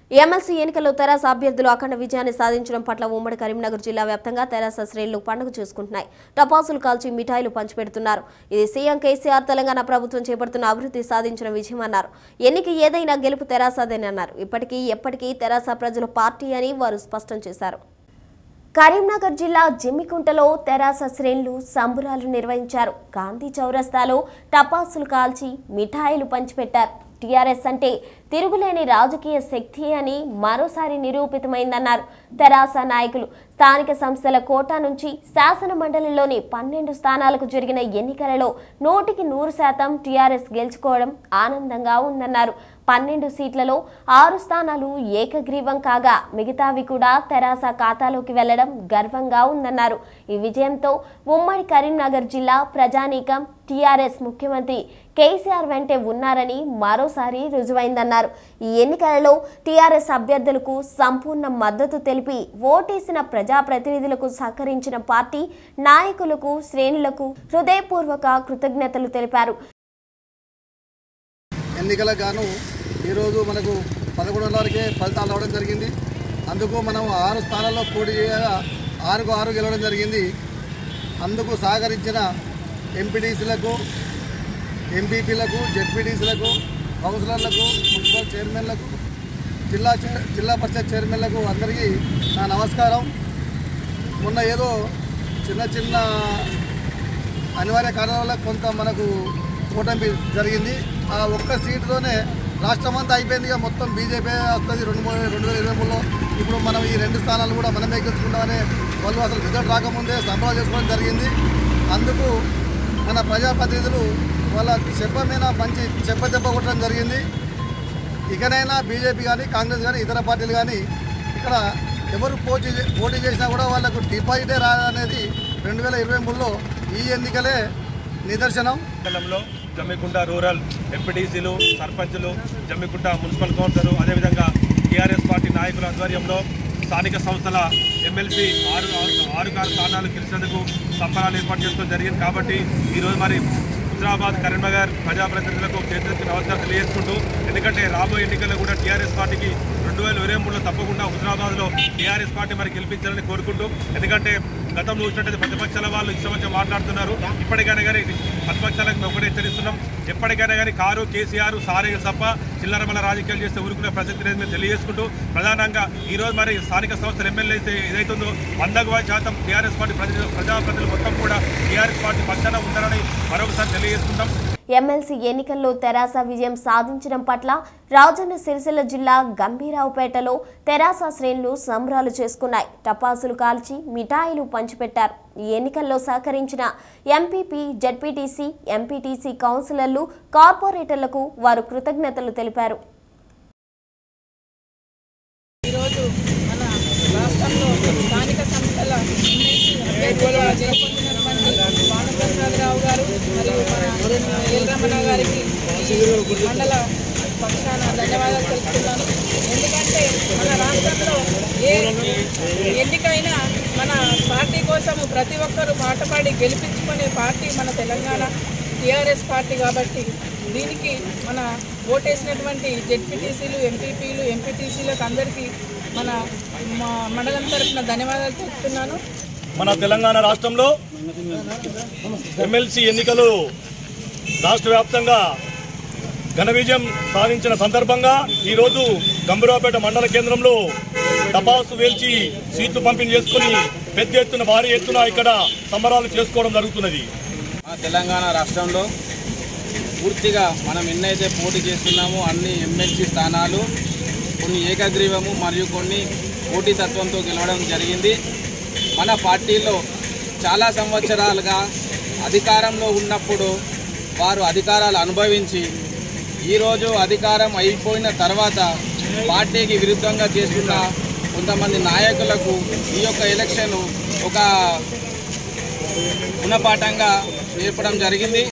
MLC ఎన్నికల్లో తెరాస అభ్యర్థులు అఖండ విజయాన్ని సాధించడం పట్ల ఉమ్మడి కరీంనగర్ జిల్లా వ్యాప్తంగా తెరాస శ్రేణులు పండుగ చేసుకుంటున్నాయి టపాసులు కాల్చి మిఠాయిలు పంచిపెడుతున్నారు ఇది సీఎం కేసీఆర్ తెలంగాణ ప్రభుత్వం చేపడుతున్న అభివృద్ధి సాధించిన విజయమన్నారు ఎన్నిక ఏదైనా గెలుపు తెరాసదేనన్నారు ఇప్పటికీ ఎప్పటికీ తెరాస ప్రజల పార్టీ అని వారు స్పష్టం చేశారు కరీంనగర్ జిల్లా జిమ్మికుంటలో తెరాస శ్రేణులు సంబురాలు నిర్వహించారు గాంధీ చౌరస్తాలో టపాసులు కాల్చి మిఠాయిలు పంచిపెట్టారు టీఆర్ఎస్ అంటే తిరుగులేని రాజకీయ శక్తి అని మరోసారి నిరూపితమైందన్నారు తెరాస నాయకులు స్థానిక సంస్థల కోటా నుంచి శాసన మండలిలోని పన్నెండు స్థానాలకు జరిగిన ఎన్నికలలో నూటికి నూరు శాతం టీఆర్ఎస్ గెలుచుకోవడం ఆనందంగా ఉందన్నారు పన్నెండు సీట్లలో ఆరు స్థానాలు ఏకగ్రీవం కాగా మిగతావి కూడా తెరాస ఖాతాలోకి వెళ్లడం గర్వంగా ఉందన్నారు ఈ విజయంతో ఉమ్మడి కరీంనగర్ జిల్లా ప్రజానీకం టీఆర్ఎస్ ముఖ్యమంత్రి కేసీఆర్ వెంటే ఉన్నారని మరోసారి రుజువైందన్నారు ఈ ఎన్నికలలో టీఆర్ఎస్ అభ్యర్థులకు సంపూర్ణ మద్దతు తెలిపి ఓటేసిన ప్రజాప్రతినిధులకు సహకరించిన పార్టీ నాయకులకు శ్రేణులకు హృదయపూర్వక కృతజ్ఞతలు తెలిపారు ఎన్నికలకు గాను ఈరోజు మనకు పదకొండున్నరకే ఫలితాలు రావడం జరిగింది అందుకు మనం ఆరు స్థానాల్లో పోటీ చేయగా ఆరుకు ఆరు గెలవడం జరిగింది అందుకు సహకరించిన ఎంపీటీసీలకు ఎంపీపీలకు జెడ్పీటీసీలకు కౌన్సిలర్లకు మున్సిపల్ చైర్మన్లకు జిల్లా చైర్- జిల్లా పరిషత్ చైర్మన్లకు అందరికీ నా నమస్కారం మొన్న ఏదో చిన్న చిన్న అనివార్య కారణాల వల్ల కొంత మనకు ఓటమి జరిగింది ఆ ఒక్క సీటుతోనే రాష్ట్రం అంతా అయిపోయింది ఇక మొత్తం బీజేపీ వస్తుంది రెండు మూడు రెండు వేల ఇరవై మూడులో ఇప్పుడు మనం ఈ రెండు స్థానాలు కూడా మనమే గెలుచుకుంటామని వాళ్ళు అసలు రిజల్ట్ రాకముందే సంబరాలు చేసుకోవడం జరిగింది అందుకు మన ప్రజాప్రతినిధులు వాళ్ళ చెప్ప మీద మంచి చెప్ప దెబ్బ కొట్టడం జరిగింది ఇకనైనా బీజేపీ కానీ కాంగ్రెస్ కానీ ఇతర పార్టీలు కానీ ఇక్కడ ఎవరు పోటీ చే- పోటీ చేసినా కూడా వాళ్ళకు డిపాజిటే రాదనేది రెండు వేల ఇరవై మూడులో ఈ ఎన్నికలే నిదర్శనం మండలంలో జమ్మికుంట రూరల్ ఎంపీటీసీలు సర్పంచులు జమ్మికుంట మున్సిపల్ కౌన్సిలర్ అదేవిధంగా టీఆర్ఎస్ పార్టీ నాయకుల ఆధ్వర్యంలో స్థానిక సంస్థల ఎమ్మెల్సీ ఆరు ఆరు ఆరు స్థానాలు గెలిచినందుకు సంబరాలు ఏర్పాటు చేసుకోవడం జరిగింది కాబట్టి ఈరోజు మరి హుజరాబాద్ కరీంనగర్ ప్రజాప్రతినిధులకు చేతులెత్తి నమస్కారం తెలియజేసుకుంటూ ఎందుకంటే రాబోయే ఎన్నికల్లో కూడా టీఆర్ఎస్ పార్టీకి రెండు వేల ఇరవై మూడులో తప్పకుండా హుజరాబాద్లో టీఆర్ఎస్ పార్టీ మరి గెలిపించాలని కోరుకుంటూ ఎందుకంటే గతంలో చూసినట్టయితే ప్రతిపక్షాల వాళ్ళు ఇష్టం వచ్చి మాట్లాడుతున్నారు ఇప్పటికైనా కానీ ప్రతిపక్షాలకు మేము ఒకటే హెచ్చరిస్తున్నాం ఎప్పటికైనా కానీ కారు కేసీఆర్ సారే తప్ప చిల్లరమల రాజకీయాలు చేస్తే ఊరుకునే ప్రసక్తి లేదు మేము తెలియజేసుకుంటూ ప్రధానంగా ఈరోజు మరి స్థానిక సంస్థల ఎమ్మెల్యే అయితే ఏదైతుందో వందకు వంద శాతం టీఆర్ఎస్ పార్టీ ప్రజలు ప్రజాప్రతినిధులు మొత్తం కూడా టీఆర్ఎస్ పార్టీ పక్షాన ఉండాలని మరొకసారి తెలియజేసుకుంటాం ఎమ్మెల్సీ ఎన్నికల్లో తెరాస విజయం సాధించడం పట్ల రాజన్న సిరిసిల్ల జిల్లా గంభీరావుపేటలో తెరాస శ్రేణులు సంబరాలు చేసుకున్నాయి టపాసులు కాల్చి మిఠాయిలు పంచిపెట్టారు ఈ ఎన్నికల్లో సహకరించిన ఎంపీపీ జడ్పీటీసీ ఎంపీటీసీ కౌన్సిలర్లు కార్పొరేటర్లకు వారు కృతజ్ఞతలు తెలిపారు ఈరోజు మన రాష్ట్రంలో స్థానిక సంస్థల ఎమ్మెల్సీ అభ్యర్థిగా గెలుపొందినటువంటి భానుప్రసాదరావు గారు మరియు మన ఎల్రమణ గారికి ఈ మండల పక్షాన ధన్యవాదాలు తెలుపుతున్నాను ఎందుకంటే మన రాష్ట్రంలో ఏ ఎన్నికైనా మన పార్టీ కోసము ప్రతి ఒక్కరూ పాటపాడి గెలిపించుకునే పార్టీ మన తెలంగాణ టీఆర్ఎస్ పార్టీ కాబట్టి దీనికి మన ఓటేసినటువంటి జెడ్పీటీసీలు ఎంపీపీలు ఎంపీటీసీలకు అందరికీ మన మా మండలం తరఫున ధన్యవాదాలు చెప్తున్నాను మన తెలంగాణ రాష్ట్రంలో ఎమ్మెల్సీ ఎన్నికలు రాష్ట్ర వ్యాప్తంగా ఘన విజయం సాధించిన సందర్భంగా ఈరోజు గంభీరావుపేట మండల కేంద్రంలో టపాసు వేల్చి సీట్లు పంపిణీ చేసుకుని పెద్ద ఎత్తున భారీ ఎత్తున ఇక్కడ సంబరాలు చేసుకోవడం జరుగుతున్నది మన తెలంగాణ రాష్ట్రంలో పూర్తిగా మనం ఎన్నైతే పోటీ చేస్తున్నామో అన్ని ఎమ్మెల్సీ స్థానాలు కొన్ని ఏకగ్రీవము మరియు కొన్ని పోటీతత్వంతో గెలవడం జరిగింది మన పార్టీలో చాలా సంవత్సరాలుగా అధికారంలో ఉన్నప్పుడు వారు అధికారాలు అనుభవించి ఈరోజు అధికారం అయిపోయిన తర్వాత పార్టీకి విరుద్ధంగా చేస్తున్న కొంతమంది నాయకులకు ఈ యొక్క ఎలక్షన్ ఒక గుణపాఠంగా నేర్పడం జరిగింది